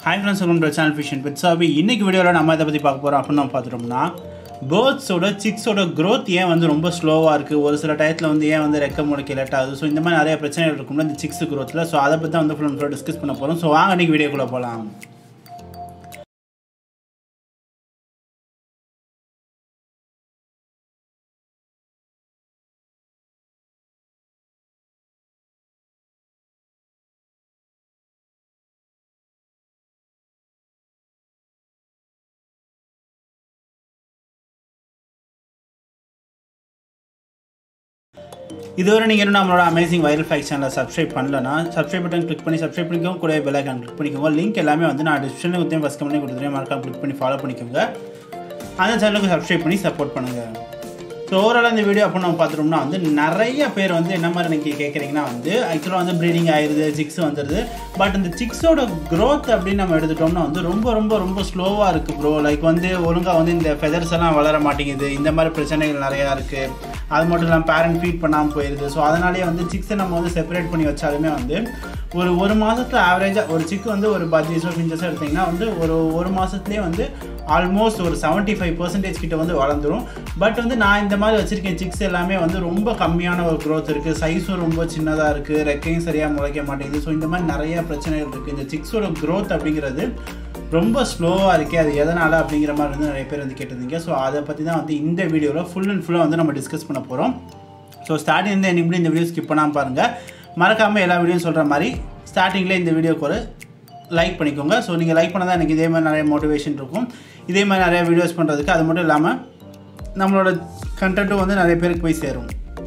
hi friends welcome to channel ஃபிஷன் pets அபி இன்னைக்கு வீடியோவில் நம்ம இதை பற்றி பார்க்க போகிறோம் அப்படின்னு நம்ம பார்த்துட்டோம்னா பேர்ட்ஸோட சிக்ஸோட growth ஏன் வந்து ரொம்ப ஸ்லோவாக இருக்குது ஒரு சில டயத்தில் வந்து ஏன் வந்து ரெக்க முளைக்க லேட் ஆகுது ஸோ இந்த மாதிரி நிறைய பிரச்சனைகள் இருக்கும்ல இந்த சிக்ஸ் growthல ஸோ அதை பற்றி தான் வந்து ஃபுல் அண்ட் ஃபுல்லாக டிஸ்கஸ் பண்ண போகிறோம் ஸோ வாங்க இன்னைக்கு வீடியோக்குள்ளே போகலாம் இதுவரை நீங்கள் இன்னும் நம்மளோட அமேசிங் வைரல் ஃபேக்ஸ் சேனலை சப்ஸ்கிரைப் பண்ணலன்னா சப்ஸ்கிரைப் பட்டன் கிளிக் பண்ணி சப்ஸ்கிரைப் பண்ணிக்கோங்க கூட பெல் ஐக்கான் கிளிக் பண்ணிக்கோங்க லிங்க் எல்லாமே வந்து நான் டிஸ்கிரிப்ஷனில் கொடுத்தேன் ஃபஸ்ட் கம்பெனி கொடுத்துருவேன் மறக்காம கிளிக் பண்ணி ஃபாலோ பண்ணிக்கோங்க அந்த சேனலுக்கு சப்ஸ்கிரைப் பண்ணி சப்போர்ட் பண்ணுங்கள் ஸோ ஓவராலாக இந்த வீடியோ அப்போ நம்ம பார்த்துட்டோம்னா வந்து நிறைய பேர் வந்து என்ன மாதிரி நீங்கள் கேட்குறீங்கன்னா வந்து ஆக்சுவலாக வந்து ப்ரீடிங் ஆயிடுது சிக்ஸ் வந்துடுது பட் இந்த சிக்ஸோட growth அப்படின்னு நம்ம எடுத்துட்டோம்னா வந்து ரொம்ப ரொம்ப ரொம்ப ஸ்லோவாக இருக்குது ப்ரோ லைக் வந்து ஒழுங்காக வந்து இந்த ஃபெதர்ஸ் எல்லாம் வளர மாட்டேங்குது இந்த மாதிரி பிரச்சனைகள் நிறையா இருக்குது அது மட்டும் இல்லாமல் பேரண்ட் ஃபீட் பண்ணாமல் போயிடுது ஸோ அதனாலேயே வந்து சிக்ஸை நம்ம வந்து செப்பரேட் பண்ணி வச்சாலுமே வந்து ஒரு ஒரு மாதத்தில் ஆவரேஜாக ஒரு சிக்கு வந்து ஒரு பஜ்ஜீஸோ ஃபிஞ்சஸோ எடுத்திங்கன்னா வந்து ஒரு ஒரு மாதத்துலேயே வந்து ஆல்மோஸ்ட் ஒரு செவன்ட்டி ஃபைவ் பர்சன்டேஜ் கிட்ட வந்து வளர்ந்துரும் பட் வந்து நான் இந்த மாதிரி வச்சுருக்கேன் சிக்ஸ் எல்லாமே வந்து ரொம்ப கம்மியான ஒரு growth இருக்குது சைஸும் ரொம்ப சின்னதாக இருக்குது ரெக்கையும் சரியாக முளைக்க மாட்டேங்குது ஸோ இந்த மாதிரி நிறைய பிரச்சனைகள் இருக்குது இந்த சிக்ஸோட growth அப்படிங்கிறது ரொம்ப ஸ்லோவாக இருக்கே அது எதனால் அப்படிங்கிற மாதிரி வந்து நிறைய பேர் வந்து கேட்டிருந்தீங்க ஸோ அதை பற்றி தான் வந்து இந்த வீடியோவில் ஃபுல் அண்ட் ஃபுல்லாக வந்து நம்ம டிஸ்கஸ் பண்ண போகிறோம் ஸோ ஸ்டார்டிங் வந்து எனக்கு இந்த வீடியோ ஸ்கிப் பண்ணாமல் பாருங்கள் மறக்காமல் எல்லா வீடியோவும் சொல்கிற மாதிரி ஸ்டார்டிங்கில் இந்த வீடியோக்கு ஒரு லைக் பண்ணிக்கோங்க ஸோ நீங்கள் லைக் பண்ணால் தான் எனக்கு இதே மாதிரி நிறைய மோட்டிவேஷன் இருக்கும் இதே மாதிரி நிறைய வீடியோஸ் பண்ணுறதுக்கு அது மட்டும் இல்லாமல் நம்மளோட கண்டென்ட்டும் வந்து நிறைய பேருக்கு போய் சேரும்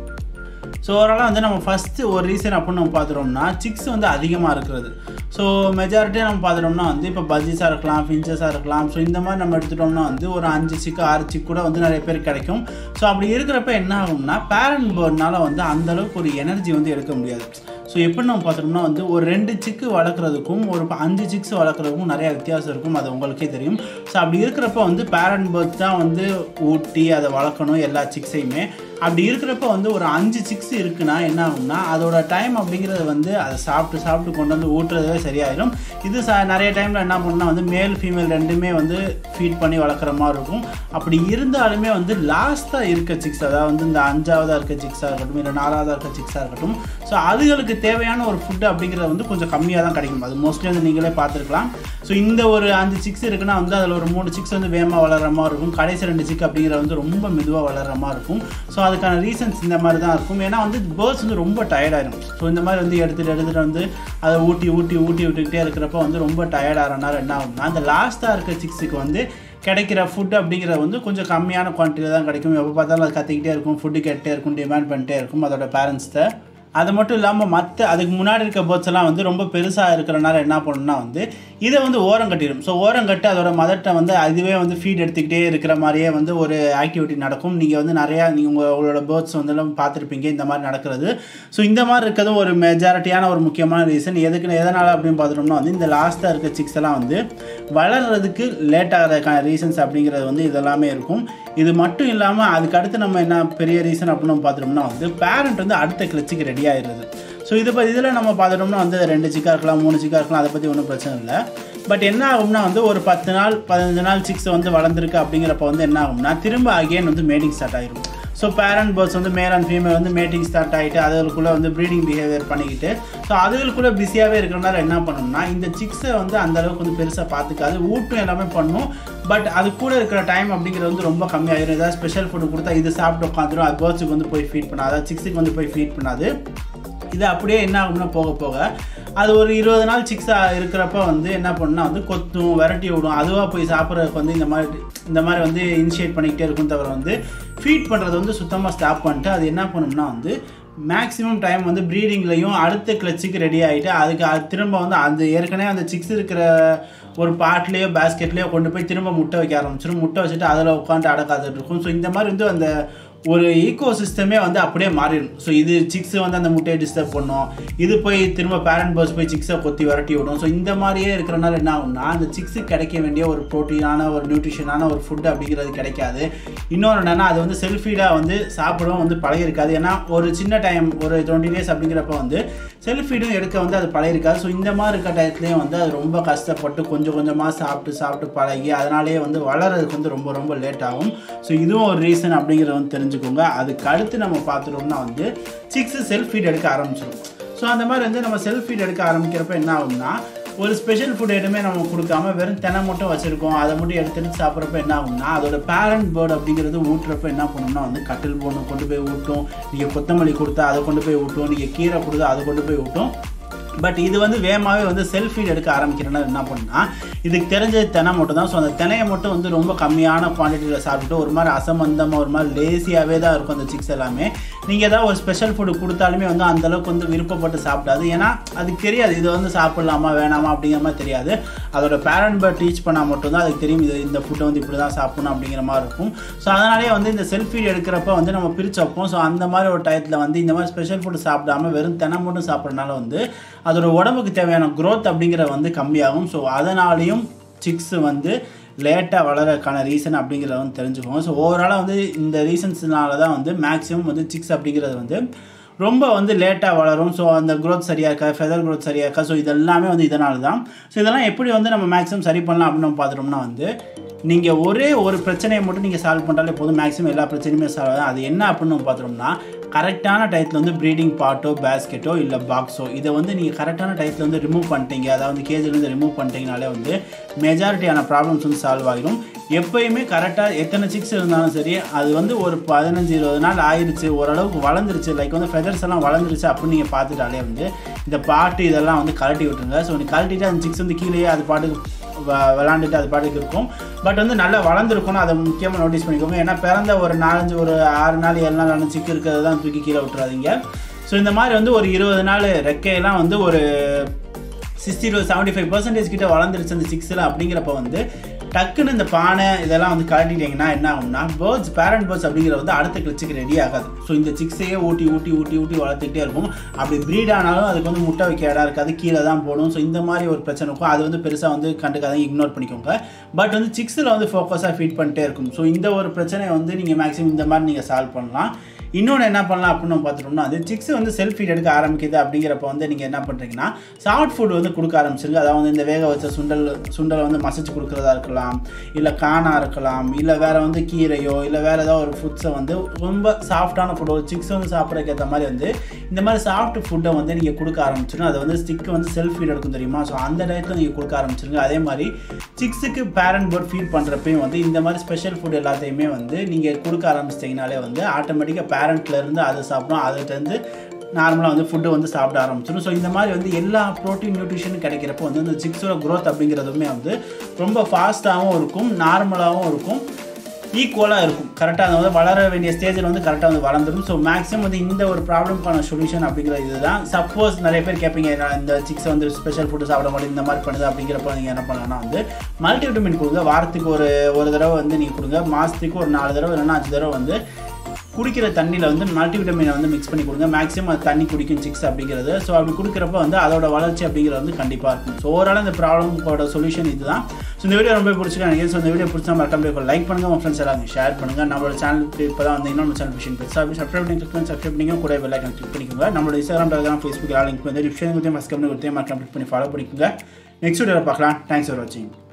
ஸோ ஓவராலாக வந்து நம்ம ஃபஸ்ட்டு ஒரு ரீசன் அப்படின்னு நம்ம பார்த்துட்டோம்னா சிக்ஸ் வந்து அதிகமாக இருக்கிறது ஸோ மெஜாரிட்டியாக நம்ம பார்த்துட்டோம்னா வந்து இப்போ பஜ்ஜிஸாக இருக்கலாம் ஃபின்ச்சஸாக இருக்கலாம் ஸோ இந்த மாதிரி நம்ம எடுத்துட்டோம்னா வந்து ஒரு அஞ்சு சிக்கு ஆறு சிக்கு கூட வந்து நிறைய பேர் கிடைக்கும் ஸோ அப்படி இருக்கிறப்ப என்ன ஆகும்னா பேரண்ட் பேர்ட்னால வந்து அந்த அளவுக்கு ஒரு எனர்ஜி வந்து எடுக்க முடியாது ஸோ எப்படி நம்ம பார்த்தோம்னா வந்து ஒரு ரெண்டு சிக்கு வளர்க்குறதுக்கும் ஒரு ப- அஞ்சு சிக்ஸ் வளர்க்குறதுக்கும் நிறைய வித்தியாசம் இருக்கும் அது உங்களுக்கே தெரியும் ஸோ அப்படி இருக்கிறப்ப வந்து பேரண்ட் பேர்த் தான் வந்து ஊட்டி அதை வளர்க்கணும் எல்லா சிக்ஸையுமே அப்படி இருக்கிறப்ப வந்து ஒரு அஞ்சு சிக்ஸ் இருக்குன்னா என்ன ஆகும்னா அதோட டைம் அப்படிங்கிறது வந்து அதை சாப்பிட்டு சாப்பிட்டு கொண்டு வந்து ஊட்டுறதே சரியாயிடும் இது ச நிறைய டைமில் என்ன பண்ணால் வந்து மேல் ஃபீமேல் ரெண்டுமே வந்து ஃபீட் பண்ணி வளர்க்குற மாதிரி இருக்கும் அப்படி இருந்தாலுமே வந்து லாஸ்ட்டாக இருக்க சிக்ஸ் அதாவது வந்து இந்த அஞ்சாவதாக இருக்க சிக்ஸாக இருக்கட்டும் இல்லை நாலாவதாக இருக்க சிக்ஸாக இருக்கட்டும் ஸோ அதுகளுக்கு தேவையான ஒரு ஃபுட்டு அப்படிங்கிறது வந்து கொஞ்சம் கம்மியாக தான் கிடைக்கும் அது மோஸ்ட்லி வந்து நீங்களே பார்த்துருக்கலாம் ஸோ இந்த ஒரு அஞ்சு சிக்ஸ் இருக்குன்னா வந்து அதில் ஒரு மூணு சிக்ஸ் வந்து வேகமாக வளர்கிற மாதிரி இருக்கும் கடைசி ரெண்டு சிக் அப்படிங்கிறது வந்து ரொம்ப மெதுவாக வளர்கிற மாதிரி இருக்கும் ஸோ அதுக்கான ரீசன்ஸ் இந்த மாதிரி தான் இருக்கும் ஏன்னா வந்து பேர்ட்ஸ் வந்து ரொம்ப டயர்டாயிடும் ஸோ இந்த மாதிரி வந்து எடுத்துகிட்டு எடுத்துகிட்டு வந்து அதை ஊட்டி ஊட்டி ஊட்டி விட்டுக்கிட்டே இருக்கிறப்ப வந்து ரொம்ப டயர்டாகிறனால என்ன ஆகும்னா அந்த லாஸ்ட்டாக இருக்க சிக்ஸுக்கு வந்து கிடைக்கிற ஃபுட் அப்படிங்கிறது வந்து கொஞ்சம் கம்மியான குவான்டிட்டியில் தான் கிடைக்கும் எப்போ பார்த்தாலும் அது கத்திக்கிட்டே இருக்கும் ஃபுட்டு கேட்டே இருக்கும் டிமாண்ட் பண்ணிட்டே இருக்கும் அதோட பேரண்ட்ஸ்கிட்ட அது மட்டும் இல்லாமல் மற்ற அதுக்கு முன்னாடி இருக்க பேர்ட்ஸ் எல்லாம் வந்து ரொம்ப பெருசாக இருக்கிறனால என்ன பண்ணணும்னா வந்து இதை வந்து ஓரம் கட்டிடும் ஸோ ஓரம் கட்டி அதோட மதர்கிட்ட வந்து அதுவே வந்து ஃபீட் எடுத்துக்கிட்டே இருக்கிற மாதிரியே வந்து ஒரு ஆக்டிவிட்டி நடக்கும் நீங்கள் வந்து நிறையா நீங்கள் உங்கள் உங்களோட பேர்ட்ஸ் வந்து எல்லாம் பார்த்துருப்பீங்க இந்த மாதிரி நடக்கிறது ஸோ இந்த மாதிரி இருக்கிறது ஒரு மெஜாரிட்டியான ஒரு முக்கியமான ரீசன் எதுக்கு எதனால் அப்படின்னு பார்த்துட்டோம்னா வந்து இந்த லாஸ்ட்டாக இருக்க சிக்ஸ் எல்லாம் வந்து வளர்கிறதுக்கு லேட் ஆகிறதுக்கான ரீசன்ஸ் அப்படிங்கிறது வந்து இதெல்லாமே இருக்கும் இது மட்டும் இல்லாமல் அதுக்கு அடுத்து நம்ம என்ன பெரிய ரீசன் அப்படின்னு நம்ம பார்த்துட்டோம்னா வந்து பேரண்ட் வந்து அடுத்த கிளச்சுக்கு ரெடி ஆயிடுறது ஸோ இது இப்போ இதில் நம்ம பார்த்துட்டோம்னா வந்து ரெண்டு சிக்கா இருக்கலாம் மூணு சிக்கா இருக்கலாம் அதை பற்றி ஒன்றும் பிரச்சனை இல்லை பட் என்ன ஆகும்னா வந்து ஒரு பத்து நாள் பதினஞ்சு நாள் சிக்ஸ் வந்து வளர்ந்துருக்கு அப்படிங்கிறப்ப வந்து என்ன ஆகும்னா திரும்ப அகைன் வந்து மேட்டிங் ஸ்டார்ட் ஆயிரும் ஸோ பேரண்ட் பேர்ட்ஸ் வந்து மேல் அண்ட் ஃபீமேல் வந்து மேட்டிங் ஸ்டார்ட் ஆகிட்டு அதுகளுக்குள்ளே வந்து ப்ரீடிங் பிஹேவியர் பண்ணிக்கிட்டு ஸோ அதுகளுக்குள்ளே பிஸியாகவே இருக்கிறனால என்ன பண்ணணும்னா இந்த சிக்ஸை வந்து அந்த அளவுக்கு வந்து பெருசாக பார்த்துக்காது ஊட்டும் எல்லாமே பண்ணும் பட் அது கூட இருக்கிற டைம் அப்படிங்கிறது வந்து ரொம்ப கம்மியாயிரும் ஏதாவது ஸ்பெஷல் ஃபுட்டு கொடுத்தா இது சாப்பிட்டு உட்காந்துரும் அது பேர்ட்ஸுக்கு வந்து போய் ஃபீட் பண்ணாது அதாவது சிக்ஸுக்கு வந்து போய் ஃபீட் பண்ணாது இது அப்படியே என்ன ஆகும்னா போக போக அது ஒரு இருபது நாள் சிக்ஸாக இருக்கிறப்ப வந்து என்ன பண்ணுன்னா வந்து கொத்தும் விரட்டி விடும் அதுவாக போய் சாப்பிட்றதுக்கு வந்து இந்த மாதிரி இந்த மாதிரி வந்து இனிஷியேட் பண்ணிக்கிட்டே இருக்கும் தவிர வந்து ஃபீட் பண்ணுறது வந்து சுத்தமாக ஸ்டாப் பண்ணிட்டு அது என்ன பண்ணும்னா வந்து மேக்ஸிமம் டைம் வந்து ப்ரீடிங்லையும் அடுத்த கிளச்சுக்கு ரெடி ஆகிட்டு அதுக்கு அது திரும்ப வந்து அந்த ஏற்கனவே அந்த சிக்ஸ் இருக்கிற ஒரு பாட்லேயோ பேஸ்கெட்லேயோ கொண்டு போய் திரும்ப முட்டை வைக்க ஆரம்பிச்சிடும் முட்டை வச்சுட்டு அதில் உட்காந்து அடக்காதுட்டு இருக்கும் ஸோ இந்த மாதிரி வந்து அந்த ஒரு ஈகோ சிஸ்டமே வந்து அப்படியே மாறிடும் ஸோ இது சிக்ஸ் வந்து அந்த முட்டையை டிஸ்டர்ப் பண்ணும் இது போய் திரும்ப பேரண்ட் பர்ஸ் போய் சிக்ஸை கொத்தி விரட்டி விடும் ஸோ இந்த மாதிரியே இருக்கிறனால என்ன ஆகும்னா அந்த சிக்ஸுக்கு கிடைக்க வேண்டிய ஒரு ப்ரோட்டீனான ஒரு நியூட்ரிஷனான ஒரு ஃபுட் அப்படிங்கிறது கிடைக்காது இன்னொன்று என்னென்னா அது வந்து செல்ஃபீடாக வந்து சாப்பிடவும் வந்து பழகிருக்காது ஏன்னா ஒரு சின்ன டைம் ஒரு டுவெண்ட்டி டேஸ் அப்படிங்கிறப்ப வந்து செல்ஃபீடும் எடுக்க வந்து அது பழகிருக்காது ஸோ இந்த மாதிரி இருக்க டயத்துலேயும் வந்து அது ரொம்ப கஷ்டப்பட்டு கொஞ்சம் கொஞ்சமாக சாப்பிட்டு சாப்பிட்டு பழகி அதனாலேயே வந்து வளர்கிறதுக்கு வந்து ரொம்ப ரொம்ப லேட் ஆகும் ஸோ இதுவும் ஒரு ரீசன் அப்படிங்கிறத வந்து தெரிஞ்சுக்கோங்க அதுக்கு அடுத்து நம்ம பார்த்துட்டோம்னா வந்து சிக்ஸு செல்ஃப் ஃபீட் எடுக்க ஆரம்பிச்சிடும் ஸோ அந்த மாதிரி வந்து நம்ம செல்ஃப் ஃபீட் எடுக்க ஆரம்பிக்கிறப்ப என்ன ஆகும்னா ஒரு ஸ்பெஷல் ஃபுட் எதுவுமே நம்ம கொடுக்காம வெறும் தெனை மட்டும் வச்சுருக்கோம் அதை மட்டும் எடுத்து எடுத்து சாப்பிட்றப்ப என்ன ஆகும்னா அதோட பேரண்ட் பேர்டு அப்படிங்கிறது ஊட்டுறப்ப என்ன பண்ணணும்னா வந்து கட்டில் போடணும் கொண்டு போய் ஊட்டும் நீங்கள் கொத்தமல்லி கொடுத்தா அதை கொண்டு போய் ஊட்டும் நீங்கள் கீரை கொடுத்தா அதை கொண்டு போய் ஊட்டும் பட் இது வந்து வேகமாகவே வந்து செல்ஃப் ஃபீட் எடுக்க ஆரம்பிக்கிறனால என்ன பண்ணுன்னா இதுக்கு தெரிஞ்சது தெனை மட்டும் தான் ஸோ அந்த தினையை மட்டும் வந்து ரொம்ப கம்மியான குவான்டிட்டியில் சாப்பிட்டுட்டு ஒரு மாதிரி அசம்பந்தமாக ஒரு மாதிரி லேசியாகவே தான் இருக்கும் அந்த சிக்ஸ் எல்லாமே நீங்கள் ஏதாவது ஒரு ஸ்பெஷல் ஃபுட்டு கொடுத்தாலுமே வந்து அந்தளவுக்கு வந்து விருப்பப்பட்டு சாப்பிடாது ஏன்னா அதுக்கு தெரியாது இது வந்து சாப்பிட்லாமா வேணாமா அப்படிங்கிற மாதிரி தெரியாது அதோட பேரண்ட் பர் டீச் பண்ணால் மட்டும்தான் அதுக்கு தெரியும் இது இந்த ஃபுட்டை வந்து இப்படி தான் சாப்பிடணும் அப்படிங்கிற மாதிரி இருக்கும் ஸோ அதனாலே வந்து இந்த செல்ஃப் ஃபீட் எடுக்கிறப்ப வந்து நம்ம பிரித்து வைப்போம் ஸோ அந்த மாதிரி ஒரு டயத்தில் வந்து இந்த மாதிரி ஸ்பெஷல் ஃபுட் சாப்பிடாம வெறும் தெனை மட்டும் சாப்பிட்றதுனால வந்து அதோட உடம்புக்கு தேவையான க்ரோத் அப்படிங்கிறது வந்து கம்மியாகும் ஸோ அதனாலையும் சிக்ஸ் வந்து லேட்டாக வளரக்கான ரீசன் அப்படிங்கிறத வந்து தெரிஞ்சுக்கோங்க ஸோ ஓவராலாக வந்து இந்த ரீசன்ஸ்னால தான் வந்து மேக்ஸிமம் வந்து சிக்ஸ் அப்படிங்கிறது வந்து ரொம்ப வந்து லேட்டாக வளரும் ஸோ அந்த க்ரோத் சரியாக இருக்கா ஃபெதர் க்ரோத் சரியாக இருக்கா ஸோ இதெல்லாமே வந்து இதனால தான் ஸோ இதெல்லாம் எப்படி வந்து நம்ம மேக்ஸிமம் சரி பண்ணலாம் அப்படின்னு நம்ம பார்த்துட்டோம்னா வந்து நீங்கள் ஒரே ஒரு பிரச்சனையை மட்டும் நீங்கள் சால்வ் பண்ணாலே போதும் மேக்ஸிமம் எல்லா பிரச்சனையுமே சால்வ் ஆகும் அது என்ன அப்படின்னு நம்ம பார்த்தோம்னா கரெக்டான டயத்தில் வந்து ப்ரீடிங் பாட்டோ பேஸ்கெட்டோ இல்லை பாக்ஸோ இதை வந்து நீங்கள் கரெக்டான டயத்தில் வந்து ரிமூவ் பண்ணிட்டீங்க அதாவது கேஜிலேருந்து ரிமூவ் பண்ணிட்டீங்கனாலே வந்து மெஜாரிட்டியான ப்ராப்ளம்ஸ் வந்து சால்வ் ஆகிடும் எப்பயுமே கரெக்டாக எத்தனை சிக்ஸ் இருந்தாலும் சரி அது வந்து ஒரு பதினஞ்சு இருபது நாள் ஆயிடுச்சு ஓரளவுக்கு வளர்ந்துருச்சு லைக் வந்து ஃபெதர்ஸ் எல்லாம் வளர்ந்துருச்சு அப்படின்னு நீங்கள் பார்த்துட்டாலே வந்து இந்த பாட்டு இதெல்லாம் வந்து கழட்டி விட்டுருங்க ஸோ நீ கழட்டிட்டு அந்த சிக்ஸ் வந்து கீழேயே அது பாட்டுக்கு விளாண்டுட்டு அது பாட்டுக்கு இருக்கும் பட் வந்து நல்லா வளர்ந்துருக்கணும் அதை முக்கியமாக நோட்டீஸ் பண்ணிக்கோங்க ஏன்னா பிறந்த ஒரு நாலஞ்சு ஒரு ஆறு நாள் ஏழு நாள் ஆன சிக்கு இருக்கிறது தான் தூக்கி கீழே விட்டுறாதீங்க ஸோ இந்த மாதிரி வந்து ஒரு இருபது நாள் ரெக்கையெல்லாம் வந்து ஒரு sixty to seventy five percentage கிட்ட வளர்ந்துருச்சு அந்த சிக்ஸில் அப்படிங்கிறப்ப வந்து டக்குன்னு இந்த பானை இதெல்லாம் வந்து கழட்டிட்டீங்கன்னா என்ன ஆகும்னா பேர்ட்ஸ் பேரண்ட் பேர்ட்ஸ் அப்படிங்கிற வந்து அடுத்த கிளச்சுக்கு ரெடி ஆகாது ஸோ இந்த சிக்ஸையே ஊட்டி ஊட்டி ஊட்டி ஊட்டி வளர்த்துக்கிட்டே இருக்கும் அப்படி ப்ரீட் ஆனாலும் அதுக்கு வந்து முட்டை வைக்க இடம் இருக்காது கீழே தான் போடும் ஸோ இந்த மாதிரி ஒரு பிரச்சனை இருக்கும் அது வந்து பெருசாக வந்து கண்டுக்காதீங்க இக்னோர் பண்ணிக்கோங்க பட் வந்து சிக்ஸில் வந்து ஃபோக்கஸாக ஃபீட் பண்ணிட்டே இருக்கும் ஸோ இந்த ஒரு பிரச்சனையை வந்து நீங்கள் மேக்ஸிமம் இந்த மாதிரி நீங்கள் சால்வ் பண்ணலாம் இன்னொன்று என்ன பண்ணலாம் அப்படின்னு நம்ம பார்த்துட்டோம்னா அது சிக்ஸ் வந்து செல்ஃப் ஃபீட் எடுக்க ஆரம்பிக்குது அப்படிங்கிறப்ப வந்து நீங்கள் என்ன பண்ணுறீங்கன்னா சாஃப்ட் ஃபுட் வந்து கொடுக்க ஆரம்பிச்சிருங்க அதாவது இந்த வேக வச்ச சுண்டல் சுண்டலை வந்து மசிச்சு கொடுக்குறதா இருக்கலாம் இல்லை கானாக இருக்கலாம் இல்லை வேறு வந்து கீரையோ இல்லை வேறு ஏதாவது ஒரு ஃபுட்ஸை வந்து ரொம்ப சாஃப்டான ஃபுட் ஒரு சிக்ஸ் வந்து சாப்பிட்றதுக்கு ஏற்ற மாதிரி வந்து இந்த மாதிரி சாஃப்ட் ஃபுட்டை வந்து நீங்கள் கொடுக்க ஆரம்பிச்சிருங்க அதை வந்து ஸ்டிக்கு வந்து செல்ஃப் ஃபீட் எடுக்கும் தெரியுமா ஸோ அந்த டயத்தில் நீங்கள் கொடுக்க ஆரம்பிச்சிருங்க அதே மாதிரி சிக்ஸுக்கு பேரண்ட் போர்ட் ஃபீட் பண்ணுறப்பையும் வந்து இந்த மாதிரி ஸ்பெஷல் ஃபுட் எல்லாத்தையுமே வந்து நீங்கள் கொடுக்க ஆரம்பிச்சிட்டிங்கனாலே வந்து ஆட்டோமேட்டிக்காக பேரண்ட்லேருந்து அதை சாப்பிடும் அதுலேருந்து நார்மலாக வந்து ஃபுட்டு வந்து சாப்பிட ஆரம்பிச்சிடும் ஸோ இந்த மாதிரி வந்து எல்லா ப்ரோட்டீன் நியூட்ரிஷனும் கிடைக்கிறப்போ வந்து இந்த சிக்ஸோட க்ரோத் அப்படிங்கிறதுமே வந்து ரொம்ப ஃபாஸ்ட்டாகவும் இருக்கும் நார்மலாகவும் இருக்கும் ஈக்குவலாக இருக்கும் கரெக்டாக அது வந்து வளர வேண்டிய ஸ்டேஜில் வந்து கரெக்டாக வந்து வளர்ந்துடும் ஸோ மேக்ஸிமம் வந்து இந்த ஒரு ப்ராப்ளம்க்கான சொல்யூஷன் அப்படிங்கிறது இதுதான் சப்போஸ் நிறைய பேர் கேட்பீங்க நான் இந்த சிக்ஸ் வந்து ஸ்பெஷல் ஃபுட்டு சாப்பிட மாட்டேன் இந்த மாதிரி பண்ணுது அப்படிங்கிறப்ப நீங்கள் என்ன பண்ணலாம்னா வந்து மல்டி விட்டமின் கொடுங்க வாரத்துக்கு ஒரு ஒரு தடவை வந்து நீங்கள் கொடுங்க மாதத்துக்கு ஒரு நாலு தடவை இல்லைன்னா அஞ்சு தடவை வந்து குடிக்கிற தண்ணியில் வந்து மல்டி விட்டமினை வந்து மிக்ஸ் பண்ணி கொடுங்க மேக்ஸிமம் அது தண்ணி குடிக்கும் சிக்ஸ் அப்படிங்கிறது ஸோ அப்படி கொடுக்குறப்ப வந்து அதோட வளர்ச்சி அப்படிங்கிறது வந்து கண்டிப்பாக இருக்கும் ஸோ ஓவரால் இந்த ப்ராப்ளமோட சொல்யூஷன் இதுதான் ஸோ இந்த வீடியோ ரொம்ப பிடிச்சிருக்கேன் எனக்கு ஸோ இந்த வீடியோ பிடிச்சா மறக்காம லைக் பண்ணுங்கள் உங்கள் ஃப்ரெண்ட்ஸ் எல்லாம் ஷேர் பண்ணுங்கள் நம்மளோட சேனலுக்கு இப்போ தான் வந்து இன்னொரு சேனல் விஷயம் பெருசாக அப்படி சப்ஸ்கிரைப் பண்ணி கிளிக் பண்ணி சப்ஸ்கிரைப் பண்ணிங்க கூட பெல் ஐக்கன் கிளிக் பண்ணிக்கோங்க நம்மளோட இன்ஸ்டாகிராம் டெலிகிராம் ஃபேஸ்புக் லிங்க் வந்து டிஸ்கிரிப்ஷன் கொடுத்தே மஸ்ட் கம்பெனி கொடுத்தே மறக்காம கிளிக் பண்ணி ஃபாலோ பண்ணிக்கோங்க நெக்ஸ்ட் வீடியோவில் பார்க்கலாம் தேங்க்ஸ் ஃபார் வாட்சிங்